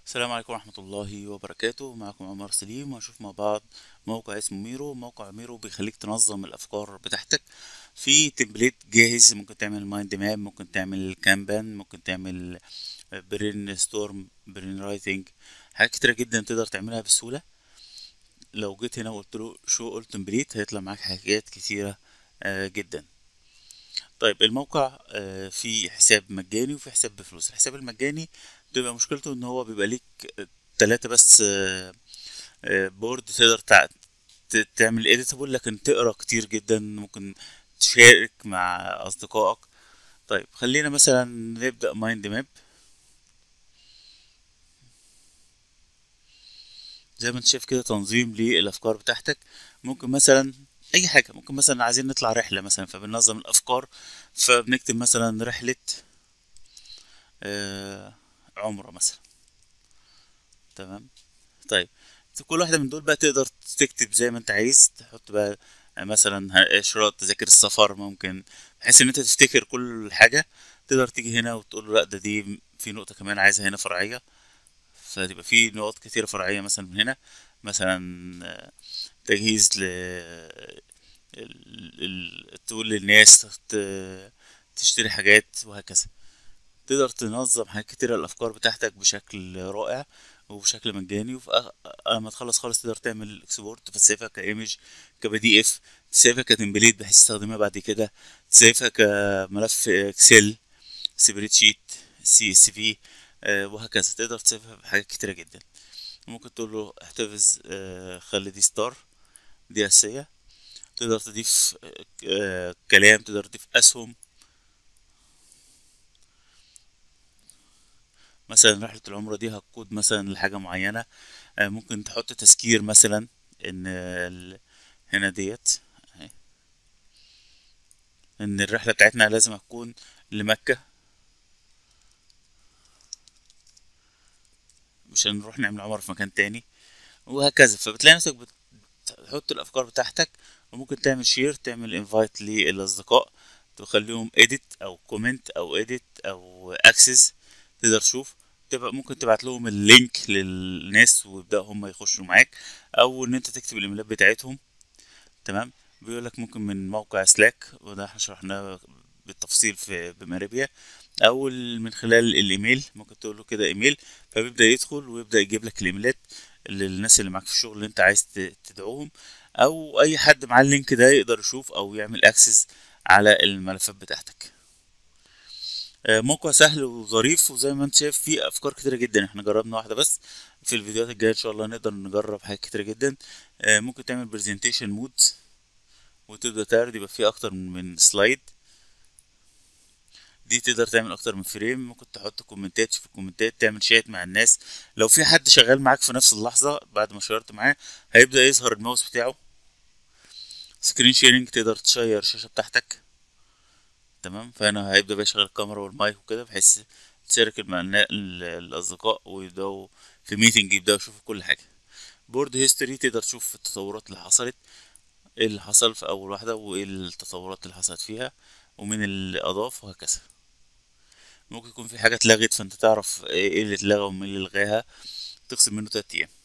السلام عليكم ورحمة الله وبركاته معكم عمر سليم وهنشوف مع بعض موقع اسمه ميرو موقع ميرو بيخليك تنظم الأفكار بتاعتك في تمبليت جاهز ممكن تعمل مايند ماب ممكن تعمل كانبان ممكن تعمل برين ستورم برين رايتنج حاجات كتيرة جدا تقدر تعملها بسهولة لو جيت هنا وقلت له شو اول تمبليت هيطلع معاك حاجات كتيرة آه، جدا طيب الموقع آه، فيه حساب مجاني وفي حساب بفلوس الحساب المجاني بتبقى مشكلته ان هو بيبقى ليك تلاتة بس آه، آه، بورد تقدر تع- ت- تعمل اديتابل لكن تقرا كتير جدا ممكن تشارك مع اصدقائك طيب خلينا مثلا نبدأ مايند ماب زي ما انت شايف كده تنظيم للافكار بتاعتك ممكن مثلا اي حاجه ممكن مثلا عايزين نطلع رحله مثلا فبننظم الافكار فبنكتب مثلا رحله آه عمره مثلا تمام طيب في كل واحده من دول بقى تقدر تكتب زي ما انت عايز تحط بقى مثلا ه- اشراط تذاكر السفر ممكن بحيث ان انت تفتكر كل حاجه تقدر تيجي هنا وتقول له لا ده دي في نقطه كمان عايزها هنا فرعيه فتبقى في نقط كتيرة فرعية مثلا من هنا مثلا آه، تجهيز ل ال- ال- تقول للناس ت- تشتري حاجات وهكذا تقدر تنظم حاجات كتيرة الأفكار بتاعتك بشكل رائع وبشكل مجاني وفي أ- لما تخلص خالص تقدر تعمل اكسبورت تسيفها كايمج كبي دي اف تسيفها كتمبليت بحيث تستخدمها بعد كده تسيفها كملف اكسل سبريد شيت سي اس في وهكذا تقدر تسيفها بحاجات كتيرة جدا ممكن تقول له احتفظ آه، خلي دي ستار دي أساسية تقدر تضيف آه، آه، كلام تقدر تضيف أسهم مثلا رحلة العمرة دي هتقود مثلا لحاجة معينة آه، ممكن تحط تذكير مثلا إن ال- هنا ديت أهي، إن الرحلة بتاعتنا لازم هتكون لمكة مش هنروح نعمل عمرة في مكان تاني وهكذا فبتلاقي نفسك بتحط الافكار بتاعتك وممكن تعمل شير تعمل انفايت للاصدقاء تخليهم اديت او كومنت او اديت او اكسس تقدر تشوف تبقى ممكن تبعت لهم اللينك للناس ويبداوا هم يخشوا معاك او ان انت تكتب الايميلات بتاعتهم تمام بيقول لك ممكن من موقع سلاك وده احنا شرحناه بالتفصيل في بماريبيا او ال- من خلال الايميل ممكن تقول له كده ايميل فبيبدا يدخل ويبدا يجيب لك الايميلات للناس اللي معاك في الشغل اللي انت عايز ت- تدعوهم او اي حد معاه اللينك ده يقدر يشوف او يعمل اكسس على الملفات بتاعتك آه، موقع سهل وظريف وزي ما انت شايف فيه افكار كتيره جدا احنا جربنا واحده بس في الفيديوهات الجايه ان شاء الله نقدر نجرب حاجات كتيره جدا آه، ممكن تعمل برزنتيشن مود وتبدا تعرض يبقى فيه اكتر من سلايد دي تقدر تعمل اكتر من فريم ممكن تحط كومنتات في الكومنتات تعمل شات مع الناس لو في حد شغال معاك في نفس اللحظة بعد ما شيرت معاه هيبدأ يظهر الماوس بتاعه سكرين شيرنج تقدر تشير الشاشة بتاعتك تمام فهنا هيبدأ بقى يشغل الكاميرا والمايك وكده بحيث تشارك مع النا- ال- الأصدقاء ويبدأوا في ميتنج يبدأوا يشوفوا كل حاجة بورد هيستوري تقدر تشوف التطورات اللي حصلت ايه اللي حصل في أول واحدة وايه التطورات اللي حصلت فيها ومين اللي أضاف وهكذا ممكن يكون في حاجة اتلغت فانت تعرف ايه اللي اتلغى ومين اللي لغاها تخصم منه تلات ايام